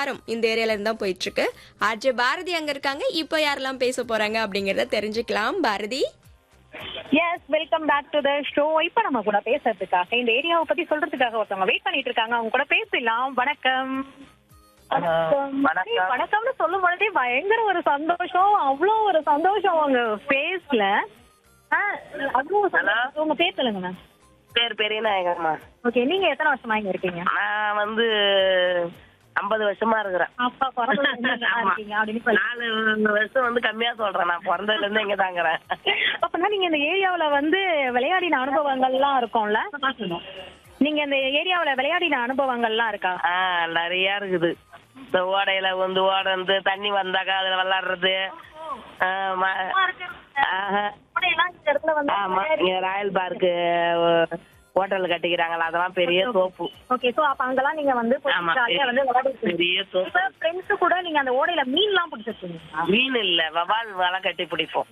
பிரச்சாரம் இந்த ஏரியால இருந்து தான் போயிட்டு இருக்கு ஆர்ஜே பாரதி அங்க இருக்காங்க இப்போ யாரெல்லாம் பேச போறாங்க அப்படிங்கறத தெரிஞ்சுக்கலாம் Bharathi S welcome back to the show இப்ப நம்ம கூட பேசுறதுக்காக இந்த ஏரியாவை பத்தி சொல்றதுக்காக ஒருத்தவங்க வெயிட் பண்ணிட்டு இருக்காங்க அவங்க கூட பேசலாம் வணக்கம் வணக்கம் வணக்கம். ஏய், வணக்கம்னு சொல்லும் பொழுதே பயங்கர ஒரு சந்தோஷம் அவ்வளோ ஒரு சந்தோஷம் உங்க ஃபேஸ்ல அவ்வளோ சந்தோஷம். உங்க பேர் சொல்லுங்க மேம் பேர் பெரிய நாயகம்மா ஓகே நீங்க எத்தனை வருஷமா இங்க இருக்கீங்க நான் வந்து ஐம்பது வருஷமா இருக்கிறேன் அப்பா பிறந்ததுல இருந்து இங்க தான் ஆமா. இருக்கீங்க அப்படின்னு சொல்லி நாலு வருஷம் வந்து கம்மியா சொல்றேன் நான் பிறந்ததுல இருந்து இங்க தாங்கிறேன் அப்பனா நீங்க இந்த ஏரியாவுல வந்து விளையாடின அனுபவங்கள்லாம் இருக்கும்ல நீங்க இந்த ஏரியாவுல விளையாடின அனுபவங்கள்லாம் இருக்கா ஆ நிறைய இருக்குது இந்த ஓடையில வந்து ஓடந்து தண்ணி வந்தாக்கா அதுல விளாடுறது ஆ, ம- ஆஹா. இந்த இடத்துல வந்து ஆமா இங்க ராயல் பார்க்கு ஹோட்டல் கட்டிக்கிறாங்களா அதெல்லாம் பெரிய தோப்பு ஓகே சோ அப்ப அங்கெல்லாம் நீங்க வந்து ஆமா ஜாலியா வந்து விளையாடிருக்கீங்க பெரிய தோப்பு இப்ப ஃப்ரெண்ட்ஸ் கூட நீங்க அந்த ஓடையில மீன்லாம் பிடிச்சிருக்கீங்களா மீன் இல்ல வவால் வலை கட்டி பிடிப்போம்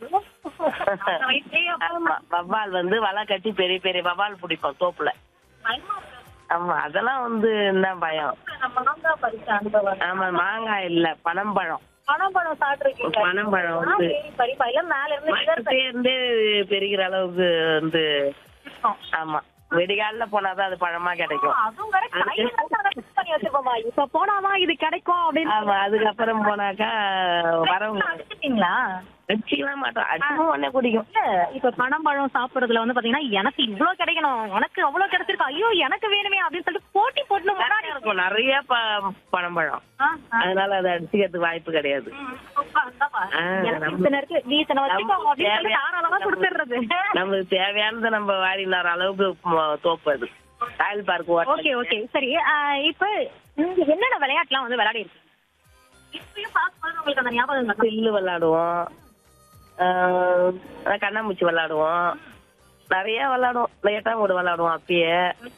ஆமா வவ்வால் வந்து வலை கட்டி பெரிய பெரிய வவ்வால் பிடிப்போம் தோப்புல ஆமா அதெல்லாம் வந்து என்ன பயம் மாங்காய் பறிச்ச அனுபவம் ஆமா மாங்காய் இல்ல பனம்பழம் பனம்பழம் சாப்பிட்டுருக்கீங்க பனம்பழம் வந்து பறிப்பா இல்ல மேல இருந்து விதர் சேர்ந்தே பெருகிற அளவுக்கு வந்து பறிப்போம். ஆமா வெடிகாலில போனாதான் அது பழமா கிடைக்கும் அதுவும் வேற கையில வந்து அதை fix பண்ணி வச்சிருப்போமா இப்ப போனாதான் இது கிடைக்கும் அப்படின்னு ஆமா அதுக்கப்புறம் போனாக்கா வரவங்க அடிச்சிட்டீங்களா வச்சுக்கலாம் மாட்டோம் அடிச்சும் உடனே குடிக்கும் இல்ல இப்ப பனம்பழம் சாப்பிடுறதுல வந்து பாத்தீங்கன்னா எனக்கு இவ்வளவு கிடைக்கணும் உனக்கு அவ்வளவு கிடைச்சிருக்கு ஐயோ எனக்கு வேணுமே அப்படின்னு சொல்லிட்டு போட்டி போட்டு முன்னாடி இருக்கும் நிறைய ப- பனம்பழம் அதனால அதை அடிச்சுக்கிறதுக்கு வாய்ப்பு கிடையாது ஆ, நம்ம- இத்தனை இருக்கு நீ இத்தனை வச்சுக்கோங்க அப்படின்னு சொல்லி தாராளமா கொடுத்துடுறது நம்மளுக்கு தேவையானதை நம்ம வாடினார் அளவுக்கு ம- தோப்பு அது ராயல் பார்க் ஓகே ஓகே சரி ஆஹ் இப்ப நீங்க என்னென்ன விளையாட்டுலாம் வந்து விளையாடி இருக்கீங்க இப்பயும் பார்க்கும்போது உங்களுக்கு அந்த ஞாபகம் வருதா? சில்லு விளாடுவோம் ஆஹ் கண்ணாமூச்சி விளாடுவோம் நிறைய விளாடுவோம் லேட்டாக கூட விளாடுவோம் அப்பயே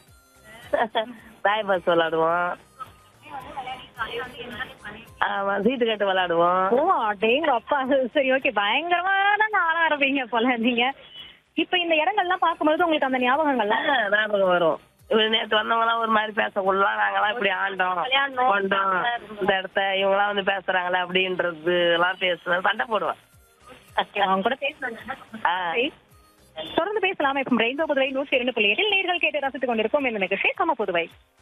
தாய் பஸ் விளாடுவோம் ஆமா சீட்டு கட்டு விளாடுவோம் ஓ அடேங்க அப்பா சரி ஓகே பயங்கரமான ஆளா இருப்பீங்க போல நீங்க இப்ப இந்த இடங்கள்லாம் பார்க்கும்போது உங்களுக்கு அந்த ஞாபகங்கள்லாம் ஆஹ் ஞாபகம் வரும் இவரு நேத்து வந்தவங்கலாம் ஒரு மாதிரி பேசக்குள்ளலாம் நாங்கெல்லாம் இப்படி ஆண்டோம் விளையாண்டோம். கொண்டோம் இந்த இடத்த இவங்கலாம் வந்து பேசுறாங்களே அப்படின்றது எல்லாம் பேசுவேன் சண்டை போடுவேன் அவங்க கூட பேசுறாங்க ஆ. தொடர்ந்து பேசலாமா இப்ப ரெயின்போ புதுவை நூற்றி இரண்டு புள்ளி எட்டில் நேர்கள் கேட்டு ரசித்துக் கொண்டிருக்கோம் இந்த நிகழ்ச்சி கம புதுவை